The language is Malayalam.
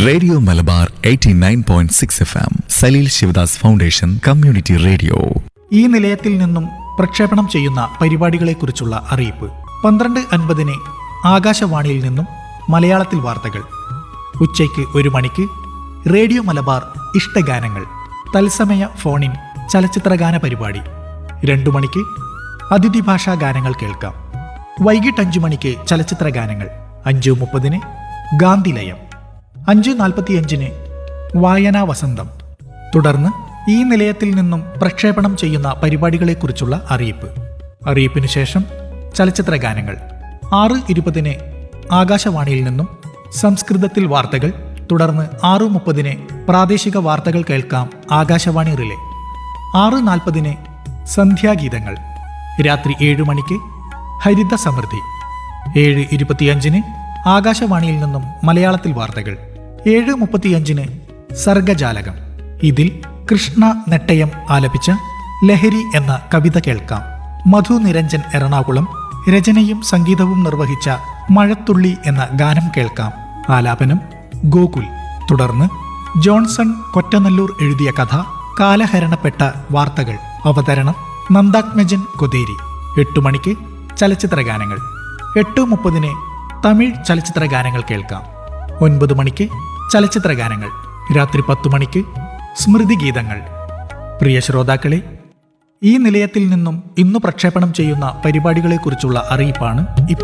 radio Malabar 89.6 F M Saleel Sivadas foundation community radio ഈ നിലയത്തിൽ നിന്നും പ്രക്ഷേപണം ചെയ്യുന്ന പരിപാടികളെക്കുറിച്ചുള്ള അറിയിപ്പ് പന്ത്രണ്ട് അൻപതിന് ആകാശവാണിയിൽ നിന്നും മലയാളത്തിൽ വാർത്തകൾ ഉച്ചയ്ക്ക് ഒരു മണിക്ക് റേഡിയോ മലബാർ ഇഷ്ടഗാനങ്ങൾ തത്സമയ ഫോണിൻ ചലച്ചിത്രഗാന പരിപാടി രണ്ടു മണിക്ക് അതിഥി ഭാഷാ ഗാനങ്ങൾ കേൾക്കാം വൈകിട്ട് അഞ്ചു മണിക്ക് ചലച്ചിത്ര ഗാനങ്ങൾ അഞ്ചു മുപ്പതിന് ഗാന്ധിലയം അഞ്ച് നാൽപ്പത്തിയഞ്ചിന് വായനാ വസന്തം തുടർന്ന് ഈ നിലയത്തിൽ നിന്നും പ്രക്ഷേപണം ചെയ്യുന്ന പരിപാടികളെക്കുറിച്ചുള്ള അറിയിപ്പ് അറിയിപ്പിനു ശേഷം ചലച്ചിത്ര ഗാനങ്ങൾ ആറ് ഇരുപതിന് ആകാശവാണിയിൽ നിന്നും സംസ്കൃതത്തിൽ വാർത്തകൾ തുടർന്ന് ആറ് മുപ്പതിന് പ്രാദേശിക വാർത്തകൾ കേൾക്കാം ആകാശവാണി റിലേ ആറ് നാൽപ്പതിന് സന്ധ്യാഗീതങ്ങൾ രാത്രി ഏഴ് മണിക്ക് ഹരിത സമൃദ്ധി ഏഴ് ഇരുപത്തിയഞ്ചിന് ആകാശവാണിയിൽ നിന്നും മലയാളത്തിൽ വാർത്തകൾ ഏഴ് മുപ്പത്തിയഞ്ചിന് സർഗജാലകം ഇതിൽ കൃഷ്ണ നെട്ടയം ആലപിച്ച ലഹരി എന്ന കവിത കേൾക്കാം മധു നിരഞ്ജൻ എറണാകുളം രചനയും സംഗീതവും നിർവഹിച്ച മഴത്തുള്ളി എന്ന ഗാനം കേൾക്കാം ആലാപനം ഗോകുൽ തുടർന്ന് ജോൺസൺ കൊറ്റനല്ലൂർ എഴുതിയ കഥ കാലഹരണപ്പെട്ട വാർത്തകൾ അവതരണം നന്ദാത്മജൻ കൊതേരി എട്ടു മണിക്ക് ചലച്ചിത്ര ഗാനങ്ങൾ എട്ട് മുപ്പതിന് തമിഴ് ചലച്ചിത്ര ഗാനങ്ങൾ കേൾക്കാം ഒൻപത് മണിക്ക് ചലച്ചിത്ര ഗാനങ്ങൾ രാത്രി പത്തു മണിക്ക് സ്മൃതി ഗീതങ്ങൾ പ്രിയ ശ്രോതാക്കളെ ഈ നിലയത്തിൽ നിന്നും ഇന്ന് പ്രക്ഷേപണം ചെയ്യുന്ന പരിപാടികളെക്കുറിച്ചുള്ള അറിയിപ്പാണ് ഇപ്പോൾ